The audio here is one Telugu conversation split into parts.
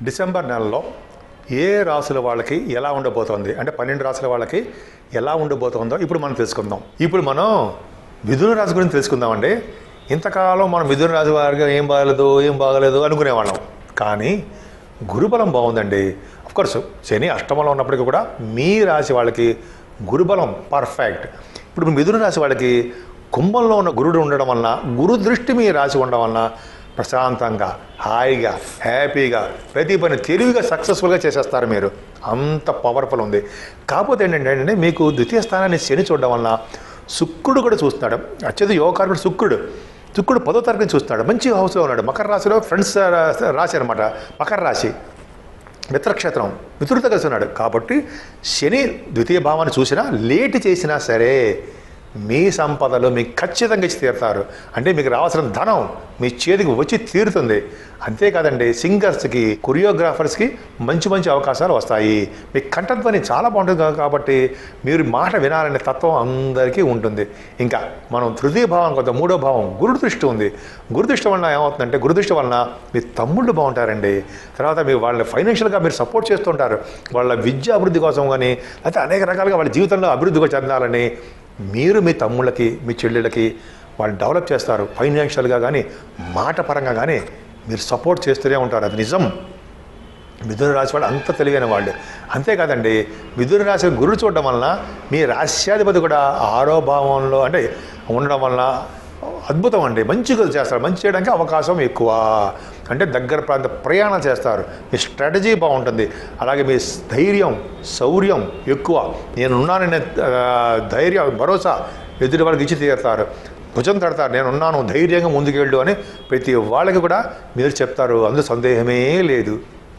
డిసెంబర్ నెలలో ఏ రాసుల వాళ్ళకి ఎలా ఉండబోతోంది అంటే పన్నెండు రాసుల వాళ్ళకి ఎలా ఉండబోతోందో ఇప్పుడు మనం తెలుసుకుందాం ఇప్పుడు మనం మిథున రాశి గురించి తెలుసుకుందామండి ఇంతకాలం మనం మిథున రాశి వారికి ఏం బాగలేదు ఏం బాగలేదు అనుకునేవాళ్ళం కానీ గురుబలం బాగుందండి కోర్స్ శని అష్టమంలో ఉన్నప్పటికీ కూడా మీ రాశి వాళ్ళకి గురుబలం పర్ఫెక్ట్ ఇప్పుడు మిథున రాశి వాళ్ళకి కుంభంలో ఉన్న గురుడు ఉండడం వలన గురు దృష్టి మీ రాశి ఉండడం వలన ప్రశాంతంగా హాయిగా హ్యాపీగా ప్రతి పని తెలివిగా సక్సెస్ఫుల్గా చేసేస్తారు మీరు అంత పవర్ఫుల్ ఉంది కాకపోతే ఏంటంటే మీకు ద్వితీయ స్థానాన్ని శని చూడడం వలన శుక్రుడు కూడా చూస్తున్నాడు అత్యధిక యోగకారుడు శుక్రుడు శుక్రుడు పదో తరగతి చూస్తున్నాడు మంచి హౌస్లో ఉన్నాడు మకర రాశిలో ఫ్రెండ్స్ రాశి అనమాట మకర రాశి మిత్రక్షేత్రం మిత్రుడితో కలిసి ఉన్నాడు కాబట్టి శని ద్వితీయ భావాన్ని చూసినా లేట్ చేసినా సరే మీ సంపదలు మీకు ఖచ్చితంగా ఇచ్చి తీరుతారు అంటే మీకు రావాల్సిన ధనం మీ చేతికి వచ్చి తీరుతుంది అంతేకాదండి సింగర్స్కి కొరియోగ్రాఫర్స్కి మంచి మంచి అవకాశాలు వస్తాయి మీ కంఠధ్వని చాలా బాగుంటుంది కా- కాబట్టి మీరు మాట వినాలనే తత్వం అందరికీ ఉంటుంది ఇంకా మనం తృతీయ భావం కొంత మూడో భావం గురు దృష్టి ఉంది గురు దృష్టి వలన ఏమవుతుందంటే గురు దృష్టి వలన మీ తమ్ముళ్ళు బాగుంటారండి తర్వాత మీరు వాళ్ళని ఫైనాన్షియల్గా మీరు సపోర్ట్ చేస్తుంటారు వాళ్ళ విద్య అభివృద్ధి కోసం కానీ లేకపోతే అనేక రకాలుగా వాళ్ళ జీవితంలో అభివృద్ధిగా చెందాలని మీరు మీ తమ్ముళ్ళకి మీ చెల్లెళ్ళకి వాళ్ళు డెవలప్ చేస్తారు ఫైనాన్షియల్గా కానీ మాట పరంగా కానీ మీరు సపోర్ట్ చేస్తూనే ఉంటారు అది నిజం మిథున రాశి వాళ్ళు అంత తెలివైన వాళ్ళు అంతేకాదండి మిథున రాశి గురుడు చూడడం వలన మీ రాశ్యాధిపతి కూడా ఆరో భావంలో అంటే ఉండడం వలన అద్భుతం అండి మంచిగా చేస్తారు మంచి చేయడానికి అవకాశం ఎక్కువ అంటే దగ్గర ప్రాంత ప్రయాణం చేస్తారు మీ స్ట్రాటజీ బాగుంటుంది అలాగే మీ ధైర్యం శౌర్యం ఎక్కువ నేనున్నాననే ఆ, ధైర్యం భరోసా ఎదుటి వాళ్ళకి ఇచ్చి తీరుతారు భుజం తడతారు నేనున్నాను ధైర్యంగా ముందుకెళ్ళు అని ప్రతి వాళ్ళకి కూడా మీరు చెప్తారు అందులో సందేహమే లేదు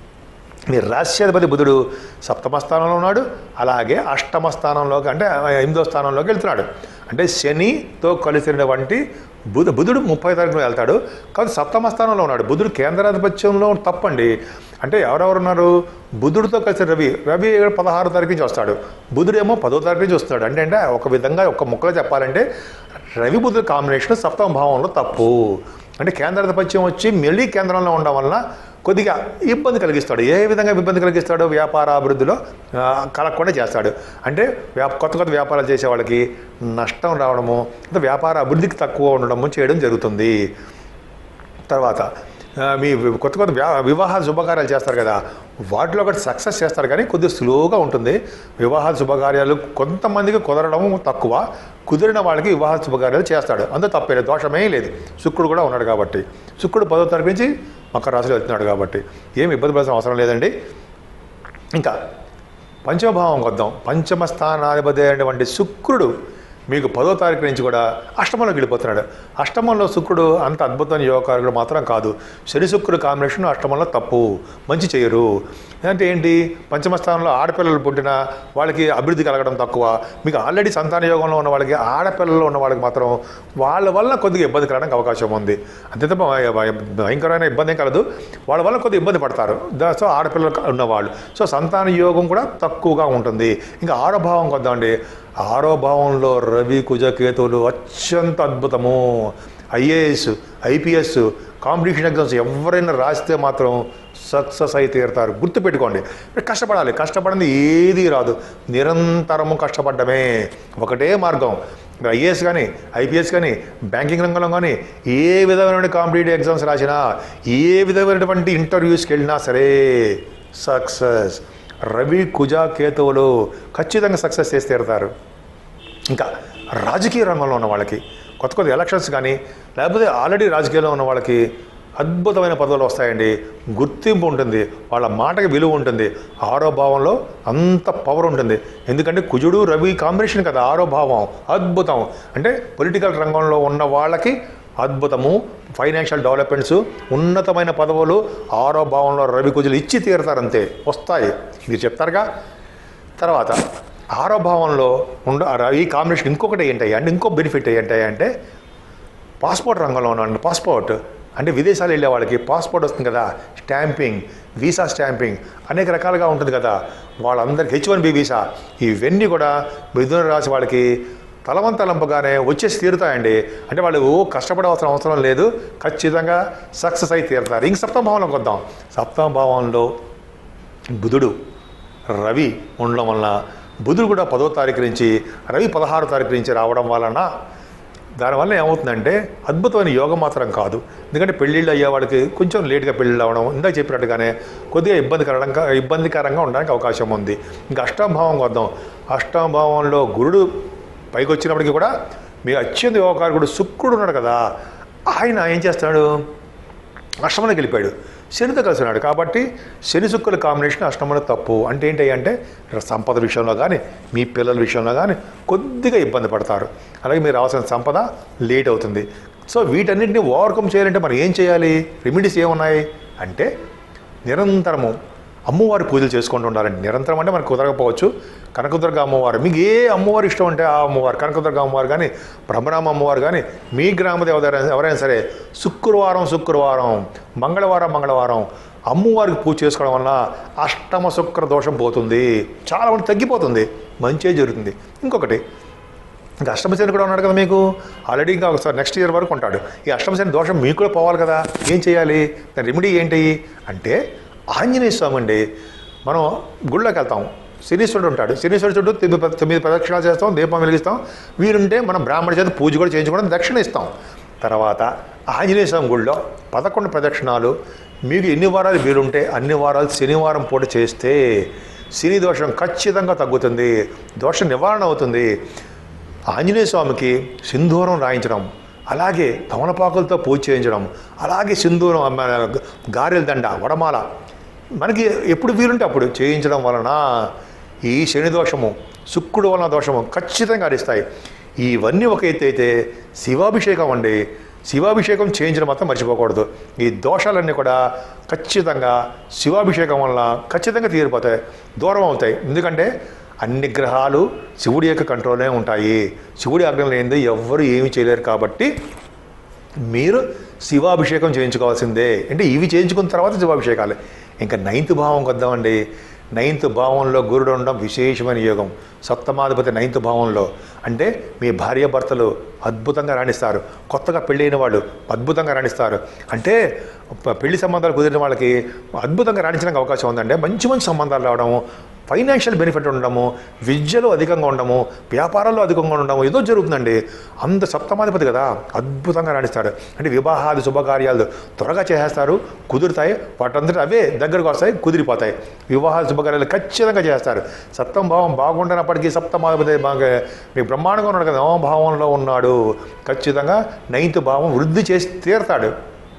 మీ రాశ్యాధిపతి బుధుడు సప్తమ స్థానంలో ఉన్నాడు అలాగే అష్టమ స్థానంలోకి అంటే ఎనిమిదో స్థానంలోకి వెళ్తున్నాడు అంటే శనితో కలిసినటువంటి బుధ బుధుడు ముప్పై తారీఖున వెళ్తాడు కాబట్టి సప్తమ స్థానంలో ఉన్నాడు బుధుడు కేంద్రాధిపత్యంలో తప్పండి అంటే ఎవరెవరు ఉన్నారు బుధుడితో కలిసి రవి రవి పదహారు తారీఖు నుంచి వస్తాడు బుధుడు ఏమో పదో తారీఖు నుంచి వస్తాడు అంటే అంటే ఒక విధంగా ఒక ముక్కలో చెప్పాలంటే రవి బుధుడు కాంబినేషన్ సప్తమ భావంలో తప్పు అంటే కేంద్రాధిపత్యం వచ్చి మళ్ళీ కేంద్రంలో ఉండడం వలన కొద్దిగా ఇబ్బంది కలిగిస్తాడు ఏ విధంగా ఇబ్బంది కలిగిస్తాడు వ్యాపార అభివృద్ధిలో ఆ, కలగకుండా చేస్తాడు అంటే వ్యాప కొత్త కొత్త వ్యాపారాలు చేసే వాళ్ళకి నష్టం రావడము అంటే వ్యాపార అభివృద్ధికి తక్కువ ఉండడము చేయడం జరుగుతుంది తర్వాత ఆ, మీ వి- కొత్త కొత్త వ్యా వివాహ శుభకార్యాలు చేస్తారు కదా వాటిలో ఒకటి సక్సెస్ చేస్తారు కానీ కొద్దిగా స్లోగా ఉంటుంది వివాహ శుభకార్యాలు కొంతమందికి కుదరడం తక్కువ కుదిరిన వాళ్ళకి వివాహ శుభకార్యాలు చేస్తాడు అంత తప్పే లేదు దోషమే లేదు శుక్రుడు కూడా ఉన్నాడు కాబట్టి శుక్రుడు పదో తారీఖు నుంచి మకర రాశిలో వెళ్తున్నాడు కాబట్టి ఏమి ఇబ్బంది పడాల్సిన అవసరం లేదండి ఇంకా పంచమభావం వద్దాం పంచమ స్థానాధిపతి అయినటువంటి శుక్రుడు మీకు పదో తారీఖు నుంచి కూడా అష్టమంలోకి వెళ్ళిపోతున్నాడు అష్టమంలో శుక్రుడు అంత అద్భుతమైన యోగకారకుడు మాత్రం కాదు శని శుక్రుడు కాంబినేషన్ అష్టమంలో తప్పు మంచి చేయరు అంటే ఏంటి పంచమ స్థానంలో ఆడపిల్లలు పుట్టిన వాళ్ళకి అభివృద్ధి కలగడం తక్కువ మీకు ఆల్రెడీ సంతాన యోగంలో ఉన్న వాళ్ళకి ఆడపిల్లలు ఉన్న వాళ్ళకి మాత్రం వాళ్ళ వల్ల కొద్దిగా ఇబ్బంది కలగడానికి అవకాశం ఉంది అంతే తప్ప భయంకరమైన ఇబ్బంది ఏం కలదు వాళ్ళ వల్ల కొద్దిగా ఇబ్బంది పడతారు దా- సో ఆడపిల్లలు ఉన్నవాళ్ళు సో సంతాన యోగం కూడా తక్కువగా ఉంటుంది ఇంకా ఆరో భావం కొద్దామండి ఆరో భావంలో రవి కుజ కేతువులు అత్యంత అద్భుతము ఐఏఎస్ ఐపీఎస్ కాంపిటీషన్ ఎగ్జామ్స్ ఎవరైనా రాస్తే మాత్రం సక్సెస్ అయి తీరుతారు గుర్తుపెట్టుకోండి మీరు కష్టపడాలి కష్టపడింది ఏది రాదు నిరంతరము కష్టపడ్డమే ఒకటే మార్గం ఐఏఎస్ కానీ ఐపీఎస్ కానీ బ్యాంకింగ్ రంగంలో కానీ ఏ విధమైన కాంపిటేటివ్ ఎగ్జామ్స్ రాసినా ఏ విధమైనటువంటి ఇంటర్వ్యూస్కి వెళ్ళినా సరే సక్సెస్ రవి కుజ కేతువులు ఖచ్చితంగా సక్సెస్ చేసి తీరుతారు ఇంకా రాజకీయ రంగంలో ఉన్న వాళ్ళకి కొత్త కొత్త ఎలక్షన్స్ కానీ లేకపోతే ఆల్రెడీ రాజకీయాల్లో ఉన్న వాళ్ళకి అద్భుతమైన పదవులు వస్తాయండి గుర్తింపు ఉంటుంది వాళ్ళ మాటకి విలువ ఉంటుంది ఆరో భావంలో అంత పవర్ ఉంటుంది ఎందుకంటే కుజుడు రవి కాంబినేషన్ కదా ఆరో భావం అద్భుతం అంటే పొలిటికల్ రంగంలో ఉన్న వాళ్ళకి అద్భుతము ఫైనాన్షియల్ డెవలప్మెంట్స్ ఉన్నతమైన పదవులు ఆరో భావంలో రవి కుజులు ఇచ్చి తీరుతారంతే వస్తాయి మీరు చెప్తారుగా తర్వాత ఆరో భావంలో ఉండ ఈ కాంబినేషన్ ఇంకొకటి ఏంటాయి అంటే ఇంకో బెనిఫిట్ ఏంటాయి అంటే పాస్పోర్ట్ రంగంలో ఉన్నాను పాస్పోర్ట్ అంటే విదేశాలు వెళ్ళే వాళ్ళకి పాస్పోర్ట్ వస్తుంది కదా స్టాంపింగ్ వీసా స్టాంపింగ్ అనేక రకాలుగా ఉంటుంది కదా వాళ్ళందరికీ హెచ్ వన్ బి వీసా ఇవన్నీ కూడా మిథున రాశి వాళ్ళకి తలవంతలంపగానే వచ్చేసి తీరుతాయండి అంటే వాళ్ళు ఓ కష్టపడవలసిన అవసరం లేదు ఖచ్చితంగా సక్సెస్ అయి తీరుతారు ఇంక సప్తమ భావంలోకి వద్దాం సప్తమ భావంలో బుధుడు రవి ఉండడం వలన బుధుడు కూడా పదో తారీఖు నుంచి రవి పదహారో తారీఖు నుంచి రావడం వలన దానివల్ల ఏమవుతుందంటే అద్భుతమైన యోగం మాత్రం కాదు ఎందుకంటే పెళ్ళిళ్ళు అయ్యే వాళ్ళకి కొంచెం లేట్గా పెళ్ళిళ్ళు అవ్వడం ఇందాక చెప్పినట్టుగానే కొద్దిగా ఇబ్బందికరంగా ఇబ్బందికరంగా ఉండడానికి అవకాశం ఉంది ఇంకా అష్టమ భావం వద్దాం అష్టమ భావంలో గురుడు పైకి వచ్చినప్పటికీ కూడా మీ అత్యంత యోగకారకుడు శుక్రుడు ఉన్నాడు కదా ఆయన ఏం చేస్తాడు అష్టమంలోకి వెళ్ళిపోయాడు శనితో కలిసి ఉన్నాడు కాబట్టి శని శుక్రుల కాంబినేషన్ అష్టమంలో తప్పు అంటే ఏంటి అంటే సంపద విషయంలో కానీ మీ పిల్లల విషయంలో కానీ కొద్దిగా ఇబ్బంది పడతారు అలాగే మీరు రావాల్సిన సంపద లేట్ అవుతుంది సో వీటన్నిటిని ఓవర్కమ్ చేయాలంటే మనం ఏం చేయాలి రెమెడీస్ ఏమున్నాయి అంటే నిరంతరము అమ్మవారి పూజలు చేసుకుంటూ ఉండాలండి నిరంతరం అంటే మనకు కుదరకపోవచ్చు కనకదుర్గ అమ్మవారు మీకు ఏ అమ్మవారు ఇష్టం అంటే ఆ అమ్మవారు కనకదుర్గ అమ్మవారు కానీ బ్రహ్మరామ అమ్మవారు కానీ మీ గ్రామ దేవత ఎవరైనా- ఎవరైనా సరే శుక్రవారం శుక్రవారం మంగళవారం మంగళవారం అమ్మవారికి పూజ చేసుకోవడం వలన అష్టమ శుక్ర దోషం పోతుంది చాలా మంది తగ్గిపోతుంది మంచిగా జరుగుతుంది ఇంకొకటి ఇంకా అష్టమశని కూడా ఉన్నాడు కదా మీకు ఆల్రెడీ ఇంకా ఒకసారి నెక్స్ట్ ఇయర్ వరకు ఉంటాడు ఈ అష్టమశని దోషం మీకు కూడా పోవాలి కదా ఏం చేయాలి దాని రెమెడీ ఏంటి అంటే ఆంజనేయ స్వామి అండి మనం గుళ్ళోకి వెళ్తాం శనీశ్వరుడు ఉంటాడు శనీశ్వరుడు చుట్టూ తొమ్మిది ప్ర- తొమ్మిది ప్రదక్షిణాలు చేస్తాం దీపం వెలిగిస్తాం వీరుంటే మనం బ్రాహ్మణ చేత పూజ కూడా చేయించుకోవడం దక్షిణ ఇస్తాం తర్వాత ఆంజనేయ స్వామి గుళ్ళో పదకొండు ప్రదక్షిణాలు మీకు ఎన్ని వారాలు వీరుంటే అన్ని వారాలు శనివారం పూట చేస్తే శని దోషం ఖచ్చితంగా తగ్గుతుంది దోష నివారణ అవుతుంది ఆంజనేయ స్వామికి సింధూరం రాయించడం అలాగే తమలపాకులతో పూజ చేయించడం అలాగే సింధూరం అమ్మ, గారెల దండ వడమాల మనకి ఎప్పుడు వీలుంటే అప్పుడు చేయించడం వలన ఈ శని దోషము శుక్రుడు వలన దోషము ఖచ్చితంగా అరిస్తాయి ఇవన్నీ ఒక ఎత్తు అయితే శివాభిషేకం అండి శివాభిషేకం చేయించడం మాత్రం మర్చిపోకూడదు ఈ దోషాలన్నీ కూడా ఖచ్చితంగా శివాభిషేకం వలన ఖచ్చితంగా తీరిపోతాయి దూరం అవుతాయి ఎందుకంటే అన్ని గ్రహాలు శివుడి యొక్క కంట్రోల్నే ఉంటాయి శివుడి ఆజ్ఞ లేనిది ఎవ్వరు ఏమీ చేయలేరు కాబట్టి మీరు శివాభిషేకం చేయించుకోవాల్సిందే అంటే ఇవి చేయించుకున్న తర్వాత శివాభిషేకాలు ఇంకా నైన్త్ భావంకి వద్దామండి నైన్త్ భావంలో గురుడు ఉండడం విశేషమైన యోగం సప్తమాధిపతి నైన్త్ భావంలో అంటే మీ భార్యాభర్తలు అద్భుతంగా రాణిస్తారు కొత్తగా పెళ్ళైన వాళ్ళు అద్భుతంగా రాణిస్తారు అంటే ప- పెళ్లి సంబంధాలు కుదిరిన వాళ్ళకి అద్భుతంగా రాణించడానికి అవకాశం ఉందంటే మంచి మంచి సంబంధాలు రావడము ఫైనాన్షియల్ బెనిఫిట్ ఉండడము విద్యలో అధికంగా ఉండడము వ్యాపారాల్లో అధికంగా ఉండడము ఏదో జరుగుతుందండి అంత సప్తమాధిపతి కదా అద్భుతంగా రాణిస్తాడు అంటే వివాహాది శుభకార్యాలు త్వరగా చేసేస్తారు కుదురుతాయి వాటంతటి అవే దగ్గరకు వస్తాయి కుదిరిపోతాయి వివాహాల శుభకార్యాలు ఖచ్చితంగా చేస్తారు సప్తమ భావం బాగుండనప్పటికీ సప్తమాధిపతి బాగా మీ బ్రహ్మాండంగా ఉన్నాడు కదా నవమ భావంలో ఉన్నాడు ఖచ్చితంగా నైన్త్ భావం వృద్ధి చేసి తీరతాడు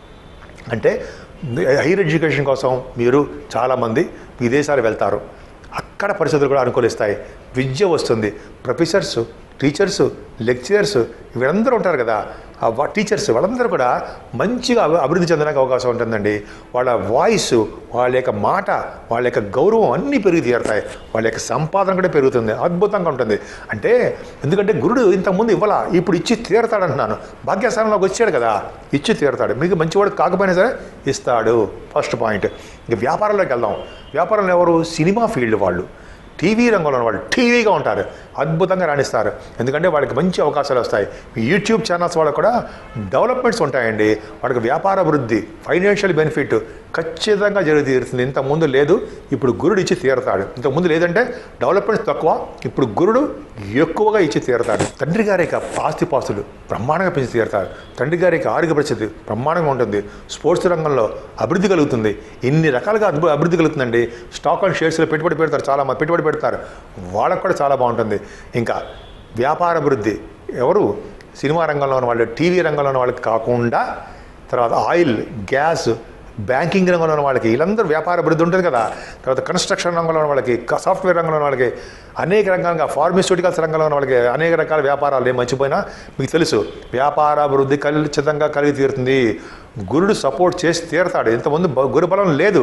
అంటే హైయర్ ఎడ్యుకేషన్ కోసం మీరు చాలామంది విదేశాలు వెళ్తారు అక్కడ పరిస్థితులు కూడా అనుకూలిస్తాయి విద్య వస్తుంది ప్రొఫెసర్స్ టీచర్స్ లెక్చరర్స్ వీళ్ళందరూ ఉంటారు కదా ఆ వా- టీచర్స్ వాళ్ళందరూ కూడా మంచిగా అభి- అభివృద్ధి చెందడానికి అవకాశం ఉంటుందండి వాళ్ళ వాయిస్ వాళ్ళ యొక్క మాట వాళ్ళ యొక్క గౌరవం అన్నీ పెరిగి తీరుతాయి వాళ్ళ యొక్క సంపాదన కూడా పెరుగుతుంది అద్భుతంగా ఉంటుంది అంటే ఎందుకంటే గురుడు ఇంతకుముందు ఇవ్వాల ఇప్పుడు ఇచ్చి తీరతాడంటున్నాను భాగ్యస్థానంలోకి వచ్చాడు కదా ఇచ్చి తీరతాడు మీకు మంచివాడు కాకపోయినా సరే ఇస్తాడు ఫస్ట్ పాయింట్ ఇక వ్యాపారంలోకి వెళ్దాం వ్యాపారంలో ఎవరు సినిమా ఫీల్డ్ వాళ్ళు టీవీ రంగంలో ఉన్న వాళ్ళు టీవీగా ఉంటారు అద్భుతంగా రాణిస్తారు ఎందుకంటే వాళ్ళకి మంచి అవకాశాలు వస్తాయి ఈ యూట్యూబ్ ఛానల్స్ వాళ్ళకు కూడా డెవలప్మెంట్స్ ఉంటాయండి వాళ్ళకి వ్యాపార అభివృద్ధి ఫైనాన్షియల్ బెనిఫిట్ ఖచ్చితంగా జరిగి తీరుతుంది ఇంతకుముందు లేదు ఇప్పుడు గురుడు ఇచ్చి తీరతాడు ఇంతకుముందు లేదంటే డెవలప్మెంట్స్ తక్కువ ఇప్పుడు గురుడు ఎక్కువగా ఇచ్చి తీరతాడు తండ్రి గారి యొక్క ఆస్తిపాస్తులు బ్రహ్మాండంగా పెంచి తీరతారు తండ్రి గారి యొక్క ఆరోగ్య పరిస్థితి బ్రహ్మాండంగా ఉంటుంది స్పోర్ట్స్ రంగంలో అభివృద్ధి కలుగుతుంది ఇన్ని రకాలుగా అద్భు- అభివృద్ధి కలుగుతుందండి స్టాక్ అండ్ షేర్స్లో పెట్టుబడి పెడతారు చాలా మంది పెట్టుబడి పెడతారు వాళ్ళకు కూడా చాలా బాగుంటుంది ఇంకా వ్యాపార అభివృద్ధి ఎవరు సినిమా రంగంలో ఉన్న వాళ్ళు టీవీ రంగంలో ఉన్న వాళ్ళకి కాకుండా తర్వాత ఆయిల్ గ్యాస్ బ్యాంకింగ్ రంగంలో ఉన్న వాళ్ళకి వీళ్ళందరూ వ్యాపార అభివృద్ధి ఉంటుంది కదా తర్వాత కన్స్ట్రక్షన్ రంగంలో ఉన్న వాళ్ళకి క- సాఫ్ట్వేర్ రంగంలో ఉన్న వాళ్ళకి అనేక రకాలుగా ఫార్మస్యూటికల్స్ రంగంలో ఉన్న వాళ్ళకి అనేక రకాల వ్యాపారాలు ఏం మర్చిపోయినా మీకు తెలుసు వ్యాపార అభివృద్ధి ఖచ్చితంగా కలిగి తీరుతుంది గురుడు సపోర్ట్ చేసి తీరతాడు ఇంతకుముందు బ- గురు బలం లేదు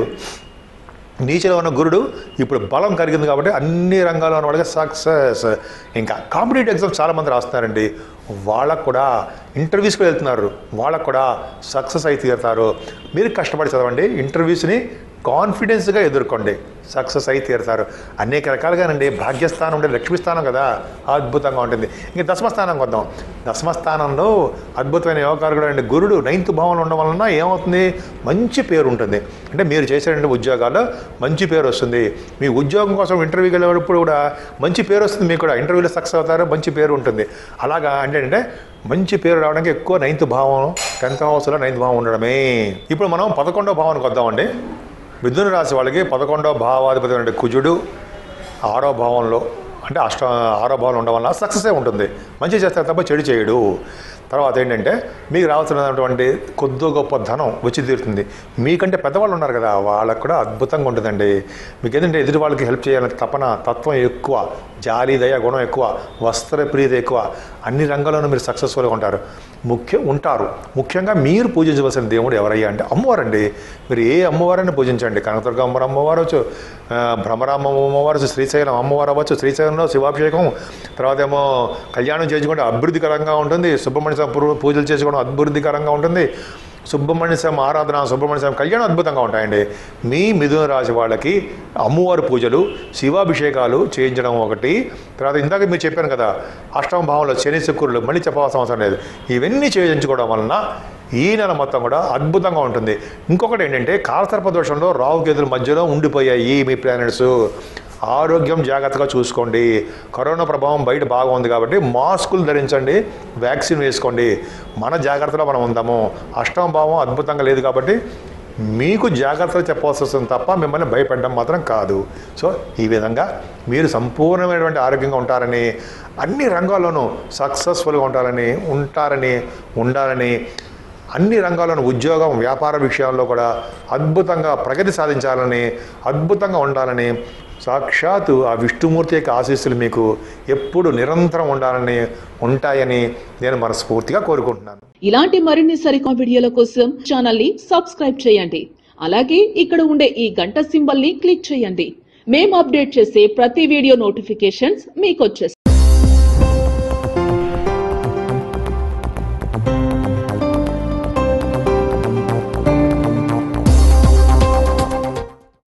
నీచలో ఉన్న గురుడు ఇప్పుడు బలం కలిగింది కాబట్టి అన్ని రంగాల్లో ఉన్న వాళ్ళకి సక్సెస్ ఇంకా కాంపిటేటివ్ ఎగ్జామ్స్ చాలామంది రాస్తున్నారండి వాళ్ళకు కూడా ఇంటర్వ్యూస్కి వెళ్తున్నారు వాళ్ళకు కూడా సక్సెస్ అయి తీరుతారు మీరు కష్టపడి చదవండి ఇంటర్వ్యూస్ని కాన్ఫిడెన్స్గా ఎదుర్కోండి సక్సెస్ అయి తీరుతారు అనేక రకాలుగానండి భాగ్యస్థానం ఉండే లక్ష్మీస్థానం కదా అద్భుతంగా ఉంటుంది ఇంకా దశమస్థానం కొద్దాం దశమస్థానంలో అద్భుతమైన యోగాలు కూడా అండి గురుడు నైన్త్ భావంలో ఉండడం వలన ఏమవుతుంది మంచి పేరు ఉంటుంది అంటే మీరు చేసేటువంటి ఉద్యోగాల్లో మంచి పేరు వస్తుంది మీ ఉద్యోగం కోసం ఇంటర్వ్యూకి వెళ్ళేటప్పుడు కూడా మంచి పేరు వస్తుంది మీకు కూడా ఇంటర్వ్యూలో సక్సెస్ అవుతారు మంచి పేరు ఉంటుంది అలాగా అంటే అంటే మంచి పేరు రావడానికి ఎక్కువ నైన్త్ భావం టెన్త్ హౌస్లో నైన్త్ భావం ఉండడమే ఇప్పుడు మనం పదకొండో భావానికి వద్దామండి మిథున రాశి వాళ్ళకి పదకొండో భావాధిపతి అంటే కుజుడు ఆరో భావంలో అంటే అష్ట ఆరో భావంలో ఉండడం వల్ల సక్సెసే ఉంటుంది మంచి చేస్తారు తప్ప చెడు చేయడు తర్వాత ఏంటంటే మీకు రావాల్సినటువంటి కొద్ది గొప్ప ధనం వచ్చి తీరుతుంది మీకంటే పెద్దవాళ్ళు ఉన్నారు కదా వాళ్ళకు కూడా అద్భుతంగా ఉంటుందండి మీకు ఏంటంటే ఎదుటి వాళ్ళకి హెల్ప్ చేయాలని తపన తత్వం ఎక్కువ జాలి దయ గుణం ఎక్కువ వస్త్ర ప్రీతి ఎక్కువ అన్ని రంగాల్లోనూ మీరు సక్సెస్ఫుల్గా ఉంటారు ముఖ్యం ఉంటారు ముఖ్యంగా మీరు పూజించవలసిన దేవుడు ఎవరయ్యా అంటే అమ్మవారండి మీరు ఏ అమ్మవారిని పూజించండి కనకదుర్గ అమ్మ అమ్మవారు వచ్చు ఆ, భ్రమరామ అమ్మవారు వచ్చు, శ్రీశైలం అమ్మవారు అవ్వచ్చు శ్రీశైలంలో శివాభిషేకం తర్వాత ఏమో కళ్యాణం చేసుకుంటే అభివృద్ధికరంగా ఉంటుంది సుబ్రహ్మణ్య స్వామి పూ- పూజలు చేసుకోవడం అభివృద్ధికరంగా ఉంటుంది సుబ్రహ్మణ్య స్వామి ఆరాధన సుబ్రహ్మణ్య స్వామి కళ్యాణం అద్భుతంగా ఉంటాయండి మీ మిథున రాశి వాళ్ళకి అమ్మవారి పూజలు శివాభిషేకాలు చేయించడం ఒకటి తర్వాత ఇందాక మీరు చెప్పాను కదా అష్టమ భావంలో శని శుక్రులు మళ్ళీ చెప్పాల్సిన అవసరం లేదు ఇవన్నీ చేయించుకోవడం వలన ఈ నెల మొత్తం కూడా అద్భుతంగా ఉంటుంది ఇంకొకటి ఏంటంటే కాలసర్ప దోషంలో రావు కేతుల మధ్యలో ఉండిపోయాయి మీ ప్లానెట్స్ ఆరోగ్యం జాగ్రత్తగా చూసుకోండి కరోనా ప్రభావం బయట బాగా ఉంది కాబట్టి మాస్కులు ధరించండి వ్యాక్సిన్ వేసుకోండి మన జాగ్రత్తలో మనం ఉందాము అష్టమ భావం అద్భుతంగా లేదు కాబట్టి మీకు జాగ్రత్తలు చెప్పాల్సి వస్తుంది తప్ప మిమ్మల్ని భయపెట్టడం మాత్రం కాదు సో ఈ విధంగా మీరు సంపూర్ణమైనటువంటి ఆరోగ్యంగా ఉంటారని అన్ని రంగాల్లోనూ సక్సెస్ఫుల్గా ఉంటారని ఉంటారని ఉండాలని అన్ని రంగాల్లోనూ ఉద్యోగం వ్యాపార విషయాల్లో కూడా అద్భుతంగా ప్రగతి సాధించాలని అద్భుతంగా ఉండాలని సాక్షాత్తు ఆ విష్ణుమూర్తి యొక్క ఆశీస్సులు మీకు ఎప్పుడు నిరంతరం ఉండాలని ఉంటాయని నేను మనస్ఫూర్తిగా కోరుకుంటున్నాను ఇలాంటి మరిన్ని సరికొత్త వీడియోల కోసం ఛానల్ ని సబ్స్క్రైబ్ చేయండి అలాగే ఇక్కడ ఉండే ఈ గంట సింబల్ ని క్లిక్ చేయండి మేము అప్డేట్ చేసే ప్రతి వీడియో నోటిఫికేషన్స్ మీకు వచ్చేస్తాయి